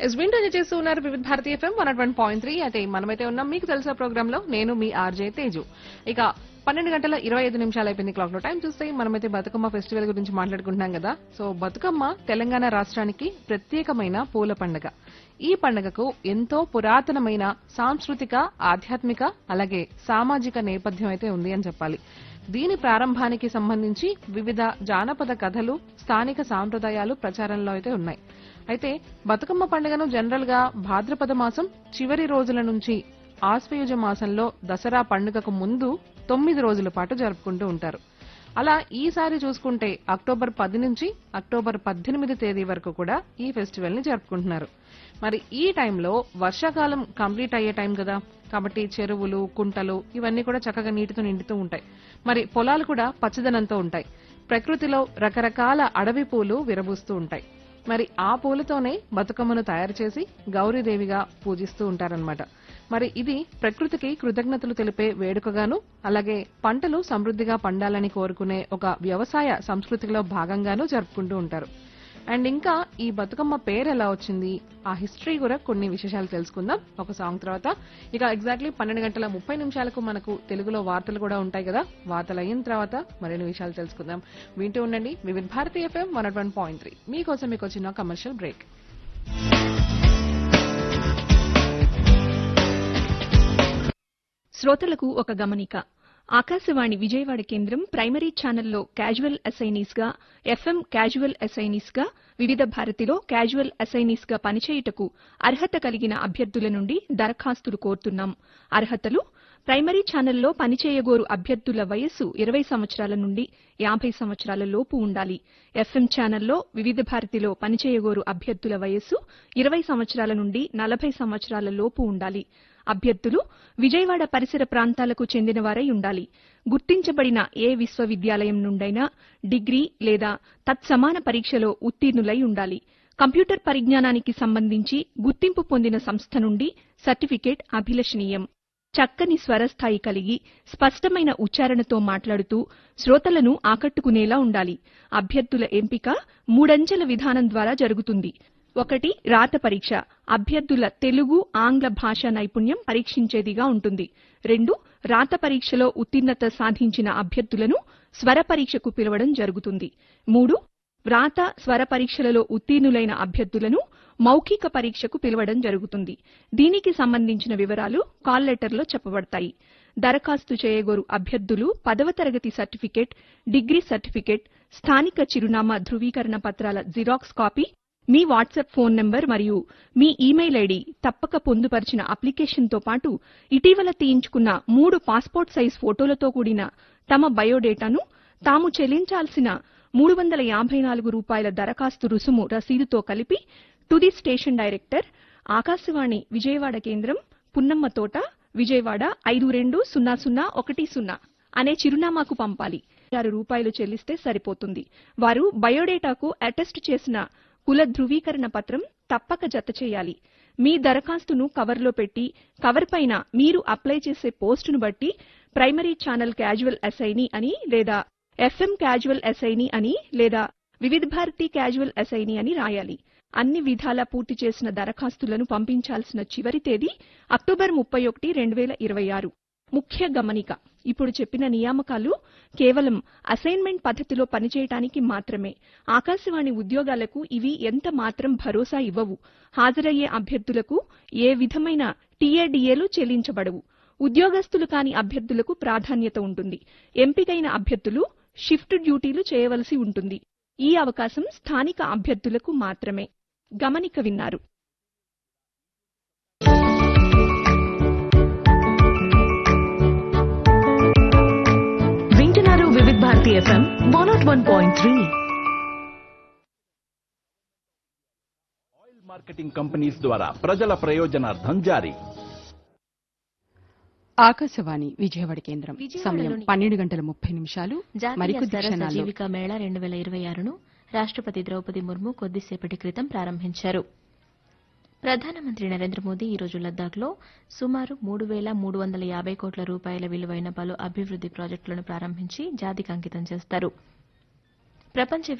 yes వింటూ చేస్తూ ఉన్నారు Vividh Bharatiya FM one one point three అయితే మనమైతే ఉన్నాం మీకు తెలిసిన ప్రోగ్రామ్ లో నేను మీ ఆర్జే తేజు ఇక పన్నెండు గంటల ఇరవై ఐదు నిమిషాలు అయిపోయింది క్లాక్ లో టైం చూస్తే మనమైతే బతుకమ్మ ఫెస్టివల్ గురించి మాట్లాడుకుంటున్నాం కదా సో బతుకమ్మ తెలంగాణ రాష్ట్రానికి ప్రత్యేకమైన పూల పండుగ ఈ పండుగకు ఎంతో పురాతనమైన సాంస్కృతిక ఆధ్యాత్మిక అలాగే సామాజిక నేపథ్యం అయితే ఉంది అని చెప్పాలి దీని ప్రారంభానికి సంబంధించి వివిధ జానపద కథలు స్థానిక సాంప్రదాయాలు ప్రచారంలో అయితే ఉన్నాయి అయితే బతుకమ్మ పండుగను జనరల్ గా భాద్రపద మాసం చివరి రోజుల నుంచి ఆశ్వయుజ మాసంలో దసరా పండుగకు ముందు తొమ్మిది రోజుల పాటు జరుపుకుంటూ ఉంటారు అలా ఈసారి చూసుకుంటే అక్టోబర్ పది నుంచి అక్టోబర్ పద్దెనిమిది తేదీ వరకు కూడా ఈ ఫెస్టివల్ ని జరుపుకుంటున్నారు మరి ఈ టైంలో వర్షాకాలం కంప్లీట్ అయ్యే టైం కదా కాబట్టి చెరువులు కుంటలు ఇవన్నీ కూడా చక్కగా నీటితో నిండుతూ ఉంటాయి మరి పొలాలు కూడా పచ్చదనంతో ఉంటాయి ప్రకృతిలో రకరకాల అడవి పూలు విరబూస్తూ ఉంటాయి మరి ఆ పూలతోనే బతుకమ్మను తయారు చేసి గౌరీదేవిగా పూజిస్తూ ఉంటారన్నమాట మరి ఇది ప్రకృతికి కృతజ్ఞతలు తెలిపే వేడుకగాను అలాగే పంటలు సమృద్ధిగా పండాలని కోరుకునే ఒక వ్యవసాయ సంస్కృతిలో భాగంగాను జరుపుకుంటూ ఉంటారు అండ్ ఇంకా ఈ బతుకమ్మ పేరు ఎలా వచ్చింది ఆ హిస్టరీ కూడా కొన్ని విశేషాలు తెలుసుకుందాం ఒక సాంగ్ తర్వాత ఇక ఎగ్జాక్ట్లీ పన్నెండు గంటల ముప్పై నిమిషాలకు మనకు తెలుగులో వార్తలు కూడా ఉంటాయి కదా వార్తలు అయిన తర్వాత మరిన్ని విషయాలు తెలుసుకుందాం వింటూ ఉండండి Vividh Bharati FM one one point three మీకోసం మీకు వచ్చిన కమర్షియల్ బ్రేక్ శ్రోతలకు ఒక గమనిక ఆకాశవాణి విజయవాడ కేంద్రం ప్రైమరీ ఛానల్లో క్యాజువల్ అసైనీస్ గా ఎఫ్ఎం క్యాజువల్ అసైనీస్ గా వివిధ భారతిలో క్యాజువల్ అసైనీస్ గా పనిచేయుటకు అర్హత కలిగిన అభ్యర్థుల నుండి దరఖాస్తులు కోరుతున్నాం అర్హతలు ప్రైమరీ ఛానల్లో పనిచేయగోరు అభ్యర్థుల వయస్సు ఇరవై సంవత్సరాల నుండి యాభై సంవత్సరాల లోపు ఉండాలి ఎఫ్ఎం ఛానల్లో వివిధ భారతిలో పనిచేయగోరు అభ్యర్థుల వయస్సు ఇరవై సంవత్సరాల నుండి నలభై సంవత్సరాల లోపు ఉండాలి అభ్యర్థులు విజయవాడ పరిసర ప్రాంతాలకు చెందినవారై ఉండాలి గుర్తించబడిన ఏ విశ్వవిద్యాలయం నుండైనా డిగ్రీ లేదా తత్సమాన పరీక్షలో ఉత్తీర్ణులై ఉండాలి కంప్యూటర్ పరిజ్ఞానానికి సంబంధించి గుర్తింపు పొందిన సంస్థ నుండి సర్టిఫికేట్ అభిలషణీయం చక్కని స్వరస్థాయి కలిగి స్పష్టమైన ఉచ్చారణతో మాట్లాడుతూ శ్రోతలను ఆకట్టుకునేలా ఉండాలి అభ్యర్థుల ఎంపిక మూడంచెల విధానం ద్వారా జరుగుతుంది ఒకటి రాత పరీక్ష అభ్యర్థుల తెలుగు ఆంగ్ల భాషా నైపుణ్యం పరీక్షించేదిగా ఉంటుంది రెండు రాత పరీక్షలో ఉత్తీర్ణత సాధించిన అభ్యర్థులను స్వర పరీక్షకు పిలవడం జరుగుతుంది మూడు వ్రాత స్వర పరీక్షలలో ఉత్తీర్ణులైన అభ్యర్థులను మౌఖిక పరీక్షకు పిలవడం జరుగుతుంది దీనికి సంబంధించిన వివరాలు కాల్ లెటర్లో చెప్పబడతాయి దరఖాస్తు చేయగోరు అభ్యర్థులు పదవ తరగతి సర్టిఫికేట్ డిగ్రీ సర్టిఫికేట్ స్థానిక చిరునామా ధృవీకరణ పత్రాల జిరాక్స్ కాపీ మీ వాట్సాప్ ఫోన్ నంబర్ మరియు మీ ఇమెయిల్ ఐడి తప్పక పొందుపరిచిన అప్లికేషన్తో పాటు ఇటీవల తీయించుకున్న మూడు పాస్పోర్ట్ సైజ్ ఫోటోలతో కూడిన తమ బయోడేటాను తాము చెల్లించాల్సిన మూడు వందల యాభై నాలుగు రూపాయల దరఖాస్తు రుసుము రసీదుతో కలిపి to the station director Akashvani Vijayawada కేంద్రం పున్నమ్మ తోట విజయవాడ ఐదు రెండు సున్నా సున్నా ఒకటి సున్నా అనే చిరునామాకు పంపాలి ఆరు రూపాయలు చెల్లిస్తే సరిపోతుంది వారు బయోడేటాకు అటెస్ట్ చేసిన కుల ధృవీకరణ పత్రం తప్పక జత చేయాలి మీ దరఖాస్తును కవర్లో పెట్టి కవర్ పైన మీరు అప్లై చేసే పోస్టును బట్టి ప్రైమరీ ఛానల్ క్యాజువల్ అసైనీ అని లేదా ఎఫ్ఎం క్యాజువల్ అసైనీ అని లేదా వివిధ భారతి క్యాజువల్ అసైనీ అని రాయాలి అన్ని విధాలా పూర్తి చేసిన దరఖాస్తులను పంపించాల్సిన చివరి తేదీ అక్టోబర్ ముప్పై ఒకటి రెండు వేల ఇరవై ఆరు ముఖ్య గమనిక ఇప్పుడు చెప్పిన నియామకాలు కేవలం అసైన్మెంట్ పద్ధతిలో పనిచేయటానికి మాత్రమే ఆకాశవాణి ఉద్యోగాలకు ఇవి ఎంత మాత్రం భరోసా ఇవ్వవు హాజరయ్యే అభ్యర్థులకు ఏ విధమైన టీఏడీఏలు చెల్లించబడవు ఉద్యోగస్తులు కాని అభ్యర్థులకు ప్రాధాన్యత ఉంటుంది ఎంపికైన అభ్యర్థులు షిఫ్ట్ డ్యూటీలు చేయవలసి ఉంటుంది ఈ అవకాశం స్థానిక అభ్యర్థులకు మాత్రమే గమనిక విన్నారు వింటున్నారు Vividh Bharati FM one nought one point three oil marketing companies ద్వారా ప్రజల ప్రయోజనార్థం జారీ ఆకాశవాణి విజయవాడ కేంద్రం సమయం విజయవాడలోని పన్నెండు గంటల ముప్పై నిమిషాలు జాతీయ మరికొద్ది సరస క్షణాల్లో జీవిక మేళా రెండు వేల ఇరవై ఆరును రాష్ట్రపతి ద్రౌపది ముర్ము కొద్దిసేపటి క్రితం ప్రారంభించారు ప్రధానమంత్రి నరేంద్ర మోదీ ఈ రోజు లద్దాఖ్లో సుమారు మూడు వేల మూడు వందల యాభై కోట్ల రూపాయల విలువైన పలు అభివృద్ది ప్రాజెక్టులను ప్రారంభించి జాతికి అంకితం చేస్తారు ప్రపంచ